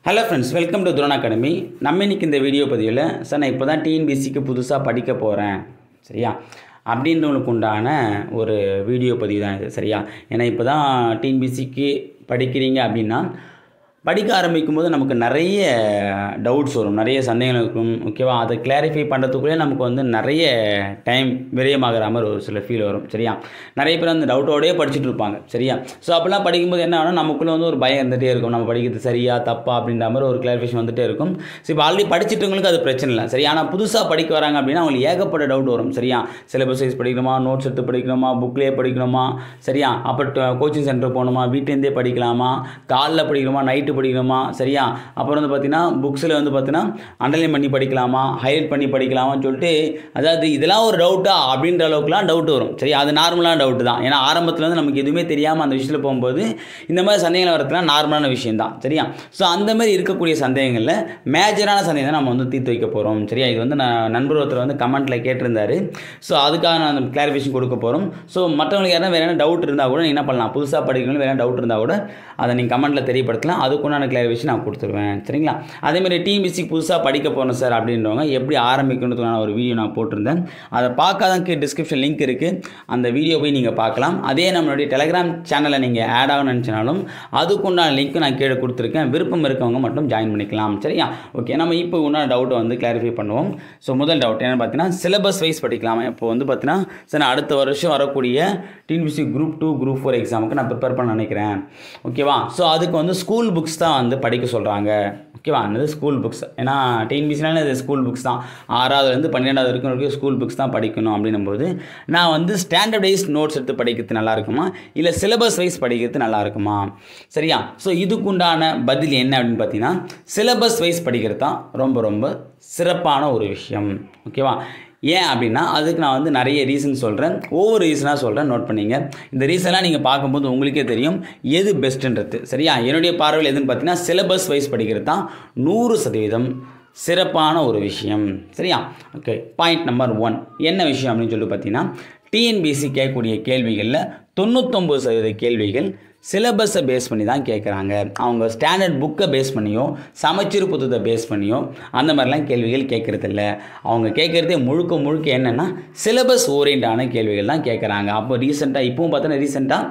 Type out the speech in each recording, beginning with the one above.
hello friends welcome to Drone Academy நம்ம இன்னைக்கு இந்த வீடியோ பதிவில் சார் நான் இப்போ தான் டிஎன்பிசிக்கு புதுசாக படிக்க போகிறேன் சரியா அப்படின்றவங்களுக்கு உண்டான ஒரு வீடியோ பதிவு தான் இது சரியா ஏன்னா இப்போ தான் டிஎன்பிசிக்கு படிக்கிறீங்க அப்படின்னா படிக்க ஆரம்பிக்கும் போது நமக்கு நிறைய டவுட்ஸ் வரும் நிறைய சந்தேகங்கள் இருக்கும் ஓகேவா அதை கிளாரிஃபை பண்ணுறதுக்குள்ளே நமக்கு வந்து நிறைய டைம் விரயமாகிற மாதிரி ஒரு சில ஃபீல் வரும் சரியா நிறைய பேர் அந்த டவுட்டோடயே படிச்சுட்டு இருப்பாங்க சரியா ஸோ அப்போல்லாம் படிக்கும்போது என்ன ஆகும் நமக்குள்ளே வந்து ஒரு பயம் இருந்துகிட்டே இருக்கும் நம்ம படிக்கிறது சரியா தப்பா அப்படின்ற மாதிரி ஒரு கிளாரிஃபிகேஷன் வந்துட்டே இருக்கும் ஸோ இப்போ ஆல்ரெடி படிச்சிட்டவங்களுக்கு அது பிரச்சனை இல்லை சரி ஆனால் புதுசாக படிக்க வராங்க அப்படின்னா அவங்களுக்கு ஏகப்பட்ட டவுட் வரும் சரியா சிலபஸ் வைஸ் படிக்கணுமா நோட்ஸ் எடுத்து படிக்கணுமா புக்லேயே படிக்கணுமா சரியா அப்போ கோச்சிங் சென்டர் போகணுமா வீட்டிலேருந்தே படிக்கலாமா காலைல படிக்கணுமா நைட்டு படிக்கணுமா சரியா அப்புறம் வந்து பார்த்தீங்கன்னா புக்ஸில் வந்து பார்த்தீங்கன்னா அண்டர்லைன் பண்ணி படிக்கலாமா ஹைலைட் பண்ணி படிக்கலாமான்னு சொல்லிட்டு அதாவது இதெல்லாம் ஒரு டவுட்டா அப்படின்ற அளவுக்குலாம் டவுட் வரும் சரி அது நார்மலான டவுட்டு தான் ஏன்னா ஆரம்பத்தில் வந்து நமக்கு எதுவுமே தெரியாமல் அந்த விஷயத்தில் போகும்போது இந்த மாதிரி சந்தேகங்கள் வரதுலாம் நார்மலான விஷயம் தான் சரியா ஸோ அந்த மாதிரி இருக்கக்கூடிய சந்தேகங்களில் மேஜரான சந்தேகம் தான் நம்ம வந்து தீர்த்து வைக்க போகிறோம் சரியா இது வந்து நான் நண்பர் ஒருத்தர் வந்து கமெண்ட்டில் கேட்டிருந்தாரு ஸோ அதுக்காக நான் கிளாரிஃபிகேஷன் கொடுக்க போகிறோம் ஸோ மற்றவங்களுக்கு யாரும் வேறு என்ன டவுட் இருந்தால் கூட நீ என்ன பண்ணலாம் புதுசாக படிக்கணும் வேறு டவுட் இருந்தால் கூட அதை நீங்கள் கமெண்ட்டில் தெரியப்படுத்தலாம் அதுக்குண்டான கிளாரிஃபிகேஷன் நான் கொடுத்துருவேன் சரிங்களா அதேமாதிரி டிஎம்பிசி புதுசாக படிக்க போகிறோம் சார் அப்படின்றவங்க எப்படி ஆரம்பிக்கணுன்றதுக்கான ஒரு வீடியோ நான் போட்டிருந்தேன் அதை பார்க்காதக்கு டிஸ்கிரிப்ஷன் லிங்க் இருக்குது அந்த வீடியோ போய் நீங்கள் பார்க்கலாம் அதே நம்மளுடைய டெலகிராம் சேனலில் நீங்கள் ஆட் ஆகணும்னு நினச்சினாலும் அதுக்குண்டான லிங்க் நான் கீழே கொடுத்துருக்கேன் விருப்பம் இருக்கவங்க மட்டும் ஜாயின் பண்ணிக்கலாம் சரியா ஓகே நம்ம இப்போ உண்டான டவுட்டை வந்து கிளாரிஃபை பண்ணுவோம் ஸோ முதல் டவுட் என்னென்னு பார்த்தீங்கன்னா சிலபஸ் வைஸ் படிக்கலாமா இப்போ வந்து பார்த்தீங்கன்னா சார் நான் அடுத்த வருஷம் வரக்கூடிய TNPSC group two group four எக்ஸாமுக்கு நான் ப்ரிப்பேர் பண்ண நினைக்கிறேன் ஓகேவா ஸோ அதுக்கு வந்து ஸ்கூல் புக்ஸ் தான் வந்து படிக்க சொல்கிறாங்க ஓகேவா அது ஸ்கூல் புக்ஸ் ஏன்னா டிஎன்பிசினால இது ஸ்கூல் புக்ஸ் தான் ஆறாவதுலேருந்து பன்னிரெண்டாவது வரைக்கும் வரைக்கும் ஸ்கூல் புக்ஸ் தான் படிக்கணும் அப்படின்னும் போது நான் வந்து ஸ்டாண்டர்டைஸ் நோட்ஸ் எடுத்து படிக்கிறது நல்லா இருக்குமா இல்லை சிலபஸ் வைஸ் படிக்கிறது நல்லா இருக்குமா சரியா ஸோ இதுக்குண்டான பதில் என்ன அப்படின்னு பார்த்தீங்கன்னா சிலபஸ் வைஸ் படிக்கிறது தான் ரொம்ப ரொம்ப சிறப்பான ஒரு விஷயம் ஓகேவா ஏன் அப்படின்னா அதுக்கு நான் வந்து நிறைய ரீசன் சொல்கிறேன் ஒவ்வொரு ரீசனாக சொல்கிறேன் நோட் பண்ணிங்க இந்த ரீசன்லாம் நீங்கள் பார்க்கும்போது உங்களுக்கே தெரியும் எது பெஸ்ட்டுன்றது சரியா என்னுடைய பார்வையில் எதுன்னு பார்த்தீங்கன்னா சிலபஸ் வைஸ் படிக்கிறது தான் நூறு சதவீதம் சிறப்பான ஒரு விஷயம் சரியா ஓகே பாயிண்ட் நம்பர் ஒன் என்ன விஷயம் அப்படின்னு சொல்லி பார்த்தீங்கன்னா டிஎன்பிசி கேட்கக்கூடிய கேள்விகளில் தொண்ணூத்தொம்பது சதவீத கேள்விகள் சிலபஸை பேஸ் பண்ணி தான் கேட்குறாங்க அவங்க ஸ்டாண்டர்ட் புக்கை பேஸ் பண்ணியோ சமச்சீர் புத்தகத்தை பேஸ் பண்ணியோ அந்த மாதிரிலாம் கேள்விகள் கேட்குறதில்ல அவங்க கேட்குறதே முழுக்க முழுக்க என்னென்னா சிலபஸ் ஓரியண்டான கேள்விகள் தான் கேட்குறாங்க அப்போ ரீசெண்டாக இப்போவும் பார்த்தோன்னா ரீசெண்டாக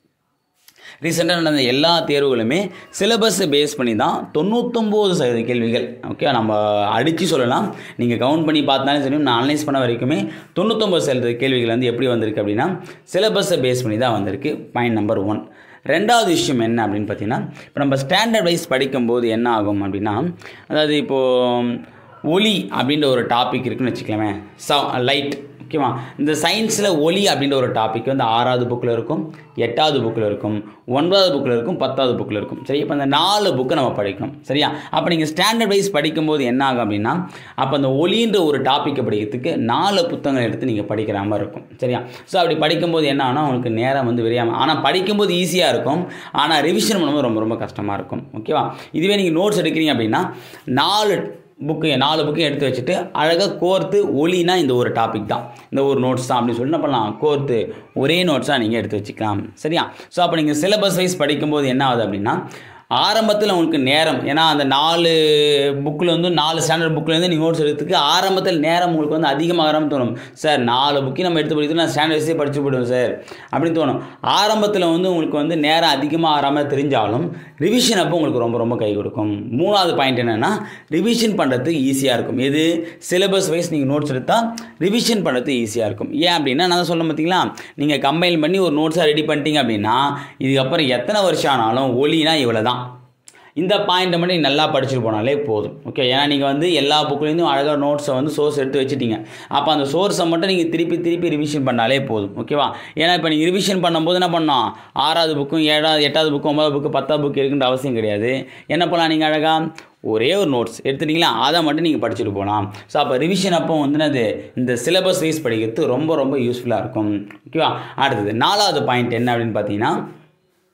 ரீசெண்டாக நடந்த எல்லா தேர்வுகளுமே சிலபஸை பேஸ் பண்ணி தான் தொண்ணூத்தொம்பது சதவீத கேள்விகள் ஓகே நம்ம அடித்து சொல்லலாம் நீங்கள் கவுண்ட் பண்ணி பார்த்தாலும் சரி நான் அனலைஸ் பண்ண வரைக்குமே தொண்ணூத்தொம்பது சதவீத கேள்விகள் வந்து எப்படி வந்திருக்கு அப்படின்னா சிலபஸை பேஸ் பண்ணி தான் வந்திருக்கு பாயிண்ட் நம்பர் ஒன் ரெண்டாவது விஷயம் என்ன அப்படின்னு பார்த்தீங்கன்னா இப்போ நம்ம ஸ்டாண்டர்ட் வைஸ் படிக்கும்போது என்ன ஆகும் அப்படின்னா அதாவது இப்போது ஒலி அப்படின்ற ஒரு டாபிக் இருக்குன்னு வச்சுக்கலாமே ச லைட் ஓகேவா இந்த சயின்ஸில் ஒலி அப்படின்ற ஒரு டாபிக் வந்து ஆறாவது புக்கில் இருக்கும் எட்டாவது புக்கில் இருக்கும் ஒன்பதாவது புக்கில் இருக்கும் பத்தாவது புக்கில் இருக்கும் சரி இப்போ இந்த நாலு புக்கை நம்ம படிக்கணும் சரியா அப்போ நீங்கள் ஸ்டாண்டர்ட் வைஸ் படிக்கும்போது என்ன ஆகும் அப்படின்னா அப்போ அந்த ஒலின்ற ஒரு டாப்பிக்கை படிக்கிறதுக்கு நாலு புத்தகங்கள் எடுத்து நீங்கள் படிக்கிற மாதிரி இருக்கும் சரியா ஸோ அப்படி படிக்கும்போது என்ன ஆகுனா உங்களுக்கு நேரம் வந்து விரியாமல் ஆனால் படிக்கும்போது ஈஸியாக இருக்கும் ஆனால் ரிவிஷன் பண்ணும்போது ரொம்ப ரொம்ப கஷ்டமாக இருக்கும் ஓகேவா இதுவே நீங்கள் நோட்ஸ் எடுக்கிறீங்க அப்படின்னா நாலு புக்கு நாலு புக்கையும் எடுத்து வச்சுட்டு அழகாக கோர்த்து ஒலினா இந்த ஒரு டாபிக் தான் இந்த ஒரு நோட்ஸ் தான் அப்படின்னு சொல்லி என்ன பண்ணலாம் கோர்த்து ஒரே நோட்ஸாக நீங்கள் எடுத்து வச்சுக்கலாம் சரியா ஸோ அப்போ நீங்கள் சிலபஸ் வைஸ் படிக்கும்போது என்ன ஆகுது அப்படின்னா ஆரம்பத்தில் உங்களுக்கு நேரம் ஏன்னா அந்த நாலு புக்கில் வந்து நாலு ஸ்டாண்டர்ட் புக்கிலேருந்து நீங்கள் நோட்ஸ் எடுத்துக்கு ஆரம்பத்தில் நேரம் உங்களுக்கு வந்து அதிகமாகறாமல் தோணும் சார் நாலு புக்கையும் நம்ம எடுத்து படித்து நான் ஸ்டாண்டர்ட் வைஸே படித்து போயிடுவோம் சார் அப்படின்னு தோணும் ஆரம்பத்தில் வந்து உங்களுக்கு வந்து நேரம் அதிகமாக ஆறாமல் தெரிஞ்சாலும் ரிவிஷன் அப்போ உங்களுக்கு ரொம்ப ரொம்ப கை கொடுக்கும் மூணாவது பாயிண்ட் என்னென்னா ரிவிஷன் பண்ணுறதுக்கு ஈஸியாக இருக்கும் எது சிலபஸ் வைஸ் நீங்கள் நோட்ஸ் எடுத்தால் ரிவிஷன் பண்ணுறதுக்கு ஈஸியாக இருக்கும் ஏன் அப்படின்னா நான் சொல்ல பார்த்தீங்களா நீங்கள் கம்பைன் பண்ணி ஒரு நோட்ஸாக ரெடி பண்ணிட்டீங்க அப்படின்னா இதுக்கப்புறம் எத்தனை வருஷம் ஆனாலும் ஒலினா இவ்வளோ தான் இந்த பாயிண்ட்டை மட்டும் நீங்கள் நல்லா படிச்சுட்டு போனாலே போதும் ஓகே ஏன்னா நீங்கள் வந்து எல்லா புக்லேருந்தும் அழகாக நோட்ஸை வந்து சோர்ஸ் எடுத்து வச்சுட்டீங்க அப்போ அந்த சோர்ஸை மட்டும் நீங்கள் திருப்பி திருப்பி ரிவிஷன் பண்ணாலே போதும் ஓகேவா ஏன்னா இப்போ நீங்கள் ரிவிஷன் பண்ணும்போது என்ன பண்ணோம் ஆறாவது புக்கும் ஏழாவது எட்டாவது புக்கு ஒன்பதாவது புக்கு பத்தாவது புக்கு இருக்குன்ற அவசியம் கிடையாது என்ன பண்ணலாம் நீங்கள் அழகாக ஒரே ஒரு நோட்ஸ் எடுத்துட்டீங்களா அதை மட்டும் நீங்கள் படிச்சுட்டு போகலாம் ஸோ அப்போ ரிவிஷன் அப்போ வந்து என்னது இந்த சிலபஸ் வைஸ் படிக்கிறது ரொம்ப ரொம்ப யூஸ்ஃபுல்லாக இருக்கும் ஓகேவா அடுத்தது நாலாவது பாயிண்ட் என்ன அப்படின்னு பார்த்தீங்கன்னா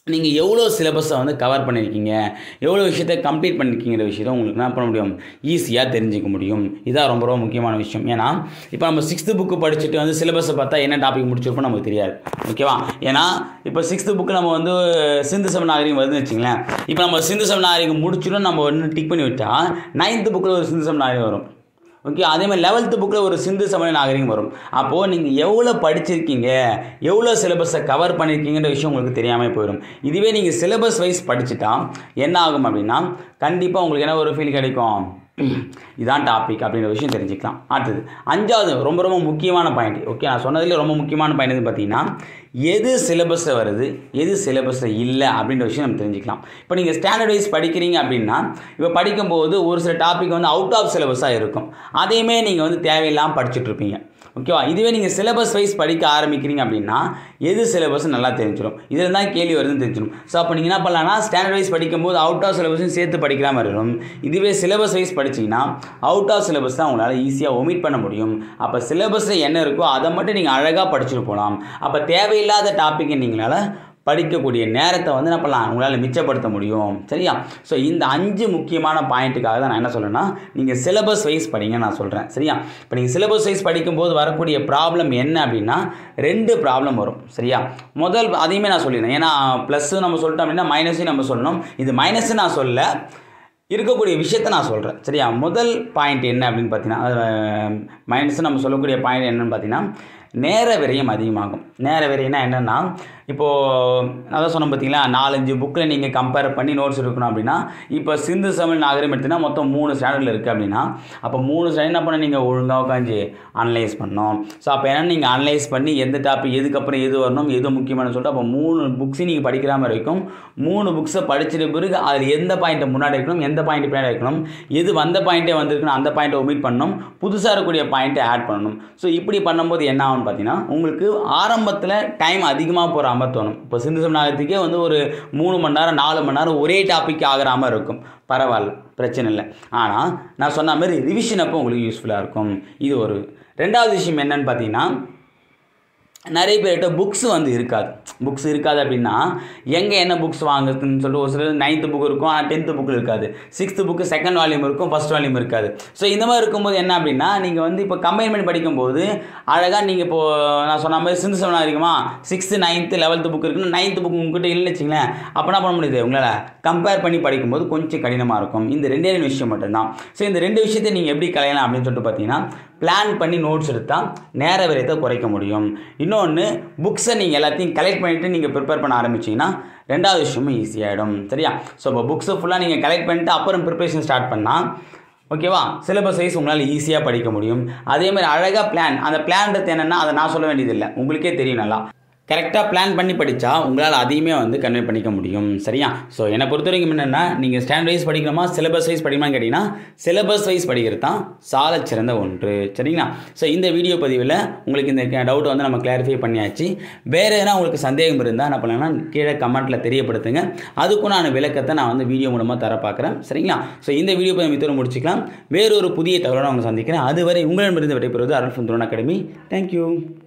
நீங்கள் எவ்வளோ சிலபஸை வந்து கவர் பண்ணியிருக்கீங்க எவ்வளோ விஷயத்தை கம்ப்ளீட் பண்ணியிருக்கீங்கிற விஷயத்தை உங்களுக்கு என்ன பண்ண முடியும் ஈஸியாக தெரிஞ்சுக்க முடியும் இதான் ரொம்ப ரொம்ப முக்கியமான விஷயம் ஏன்னா இப்போ நம்ம சிக்ஸ்த்து புக்கு படிச்சுட்டு வந்து சிலபஸை பார்த்தா என்ன டாபிக் முடிச்சிருப்போம் நமக்கு தெரியாது ஓகேவா ஏன்னா இப்போ சிக்ஸ்த்து புக்கு நம்ம வந்து சிந்து சம நாகரிகம் வருதுன்னு வச்சுங்களேன் இப்போ நம்ம சிந்து சம நாகரிகம் முடிச்சிடும் நம்ம ஒன்று டிக் பண்ணி விட்டா நைன்த்து புக்கில் ஒரு சிந்து சம நாகரிகம் வரும் ஓகே அதே மாதிரி லெவல்த்து புக்கில் ஒரு சிந்து சமய நாகரிகம் வரும் அப்போது நீங்கள் எவ்வளோ படிச்சிருக்கீங்க எவ்வளோ சிலபஸை கவர் பண்ணியிருக்கீங்கன்ற விஷயம் உங்களுக்கு தெரியாமல் போயிடும் இதுவே நீங்கள் சிலபஸ் வைஸ் படிச்சுட்டா என்ன ஆகும் அப்படின்னா கண்டிப்பாக உங்களுக்கு என்ன ஒரு ஃபீல் கிடைக்கும் இதான் டாபிக் அப்படின்ற விஷயம் தெரிஞ்சுக்கலாம் அடுத்தது அஞ்சாவது ரொம்ப ரொம்ப முக்கியமான பாயிண்ட் ஓகே நான் சொன்னதுல ரொம்ப முக்கியமான பாயிண்ட் எது பார்த்தீங்கன்னா எது சிலபஸில் வருது எது சிலபஸில் இல்லை அப்படின்ற விஷயம் நம்ம தெரிஞ்சுக்கலாம் இப்போ நீங்கள் ஸ்டாண்டர்ட் வைஸ் படிக்கிறீங்க அப்படின்னா இப்போ படிக்கும்போது ஒரு சில டாபிக் வந்து அவுட் ஆஃப் சிலபஸாக இருக்கும் அதையுமே நீங்கள் வந்து தேவையில்லாமல் படிச்சுட்டு இருப்பீங்க ஓகேவா இதுவே நீங்கள் சிலபஸ் வைஸ் படிக்க ஆரம்பிக்கிறீங்க அப்படின்னா எது சிலபஸ் நல்லா தெரிஞ்சிடும் இதில் தான் கேள்வி வருதுன்னு தெரிஞ்சிடும் ஸோ அப்போ நீங்கள் என்ன பண்ணலாம்னா ஸ்டாண்டர்ட் வைஸ் படிக்கும்போது அவுட் ஆஃப் சிலபஸும் சேர்த்து படிக்கிற மாதிரி இருக்கும் இதுவே சிலபஸ் வைஸ் படிச்சிங்கன்னா அவுட் ஆஃப் சிலபஸ் தான் உங்களால் ஈஸியாக ஒமிட் பண்ண முடியும் அப்போ சிலபஸில் என்ன இருக்கோ அதை மட்டும் நீங்கள் அழகாக படிச்சுட்டு போகலாம் அப்போ தேவையில்லாத டாப்பிக்கை நீங்களால் படிக்கக்கூடிய நேரத்தை வந்து என்ன பண்ணலாம் உங்களால் மிச்சப்படுத்த முடியும் சரியா ஸோ இந்த அஞ்சு முக்கியமான பாயிண்ட்டுக்காக தான் நான் என்ன சொல்கிறேன்னா நீங்கள் சிலபஸ் வைஸ் படிங்க நான் சொல்கிறேன் சரியா இப்போ நீங்கள் சிலபஸ் வைஸ் படிக்கும்போது வரக்கூடிய ப்ராப்ளம் என்ன அப்படின்னா ரெண்டு ப்ராப்ளம் வரும் சரியா முதல் அதையுமே நான் சொல்லிடுறேன் ஏன்னா ப்ளஸ்ஸும் நம்ம சொல்லிட்டோம் அப்படின்னா மைனஸையும் நம்ம சொல்லணும் இது மைனஸு நான் சொல்ல இருக்கக்கூடிய விஷயத்தை நான் சொல்கிறேன் சரியா முதல் பாயிண்ட் என்ன அப்படின்னு பார்த்தீங்கன்னா மைனஸ் நம்ம சொல்லக்கூடிய பாயிண்ட் என்னன்னு பார்த்தீங்கன்னா நேர விரயம் அதிகமாகும் நேர விரயம்னா என்னென்னா இப்போது அதான் சொன்னோம் பார்த்தீங்களா நாலஞ்சு புக்கில் நீங்கள் கம்பேர் பண்ணி நோட்ஸ் எடுக்கணும் அப்படின்னா இப்போ சிந்து தமிழ் நாகரிகம் எடுத்தீங்கன்னா மொத்தம் மூணு ஸ்டாண்டர்டில் இருக்குது அப்படின்னா அப்போ மூணு ஸ்டாண்டர்ட் என்ன பண்ண நீங்கள் ஒழுங்காக உட்காந்து அனலைஸ் பண்ணணும் ஸோ அப்போ என்ன நீங்கள் அனலைஸ் பண்ணி எந்த டாபிக் எதுக்கப்புறம் எது வரணும் எது முக்கியமான சொல்லிட்டு அப்போ மூணு புக்ஸையும் நீங்கள் படிக்கிற மாதிரி இருக்கும் மூணு புக்ஸை படிச்சிட்ட பிறகு அதில் எந்த பாயிண்ட்டை முன்னாடி வைக்கணும் எந்த பாயிண்ட் பின்னாடி வைக்கணும் எது வந்த பாயிண்ட்டே வந்திருக்குன்னு அந்த பாயிண்ட்டை ஒமிட் பண்ணணும் புதுசாக இருக்கக்கூடிய பாயிண்ட்டை ஆட் பண்ணணும் ஸோ இப்படி பண்ணும்போது என்ன ஆகும்னு பார்த்தீங்கன்னா உங்களுக்கு ஆரம்பத்தில் டைம் அதிகமாக போகிற மாதிரி தோணும் இப்போ சிந்து சமநாயகத்துக்கே வந்து ஒரு மூணு மணி நேரம் நாலு மணி நேரம் ஒரே டாபிக் ஆகிற மாதிரி இருக்கும் பரவாயில்ல பிரச்சனை இல்லை ஆனால் நான் சொன்ன மாதிரி ரிவிஷன் அப்போ உங்களுக்கு யூஸ்ஃபுல்லாக இருக்கும் இது ஒரு ரெண்டாவது விஷயம் என்னன்னு பார்த்தீங்கன்னா நிறைய பேர்கிட்ட புக்ஸ் வந்து இருக்காது புக்ஸ் இருக்காது அப்படின்னா எங்கே என்ன புக்ஸ் வாங்குறதுன்னு சொல்லிட்டு ஒரு சிலர் நைன்த்து புக் இருக்கும் ஆனால் டென்த்து புக்கில் இருக்காது சிக்ஸ்த்து புக்கு செகண்ட் வால்யூம் இருக்கும் ஃபஸ்ட் வால்யூம் இருக்காது ஸோ இந்த மாதிரி இருக்கும்போது என்ன அப்படின்னா நீங்கள் வந்து இப்போ கம்பைன் பண்ணி படிக்கும்போது அழகாக நீங்கள் இப்போது நான் சொன்ன மாதிரி சிந்து சமனா இருக்குமா சிக்ஸ்த்து நைன்த்து லெவல்த்து புக் இருக்குன்னா நைன்த்து புக் உங்ககிட்ட இல்லைன்னு வச்சுங்களேன் அப்போ என்ன பண்ண முடியுது உங்களால் கம்பேர் பண்ணி படிக்கும்போது கொஞ்சம் கடினமாக இருக்கும் இந்த ரெண்டே ரெண்டு விஷயம் மட்டும்தான் ஸோ இந்த ரெண்டு விஷயத்தை நீங்கள் எப்படி கலையலாம் அப்படின்னு சொல்லிட்டு பார்த்தீங்கன்னா பிளான் பண்ணி நோட்ஸ் எடுத்தால் நேர விரயத்தை குறைக்க முடியும் இன்னொன்று புக்ஸை நீங்கள் எல்லாத்தையும் கலெக்ட் பண்ணிவிட்டு நீங்கள் ப்ரிப்பேர் பண்ண ஆரம்பிச்சிங்கன்னா ரெண்டாவது விஷயமும் ஈஸியாகிடும் சரியா ஸோ இப்போ புக்ஸை ஃபுல்லாக நீங்கள் கலெக்ட் பண்ணிட்டு அப்புறம் ப்ரிப்பரேஷன் ஸ்டார்ட் பண்ணால் ஓகேவா சிலபஸ் வைஸ் உங்களால் ஈஸியாக படிக்க முடியும் அதேமாதிரி அழகாக பிளான் அந்த பிளான்றது என்னென்னா அதை நான் சொல்ல வேண்டியதில்லை உங்களுக்கே தெரியும் நல்லா கரெக்டாக பிளான் பண்ணி படித்தா உங்களால் அதையுமே வந்து கன்வே பண்ணிக்க முடியும் சரியா ஸோ என்னை பொறுத்த வரைக்கும் என்னென்னா நீங்கள் ஸ்டாண்ட் வைஸ் படிக்கணுமா சிலபஸ் வைஸ் படிக்கணுமான்னு கேட்டிங்கன்னா சிலபஸ் வைஸ் படிக்கிறது தான் சால சிறந்த ஒன்று சரிங்களா ஸோ இந்த வீடியோ பதிவில் உங்களுக்கு இந்த டவுட்டை வந்து நம்ம கிளாரிஃபை பண்ணியாச்சு வேறு எதனா உங்களுக்கு சந்தேகம் இருந்தால் என்ன பண்ணலாம்னா கீழே கமெண்ட்டில் தெரியப்படுத்துங்க அதுக்கும் நான் விளக்கத்தை நான் வந்து வீடியோ மூலமாக தர பார்க்குறேன் சரிங்களா ஸோ இந்த வீடியோ பதிவு மித்தோடு முடிச்சுக்கலாம் வேறொரு புதிய தகவலை நான் உங்களை சந்திக்கிறேன் அதுவரை உங்களிடமிருந்து விடைபெறுவது அருள் சுந்தரன் அகாடமி தேங்க்யூ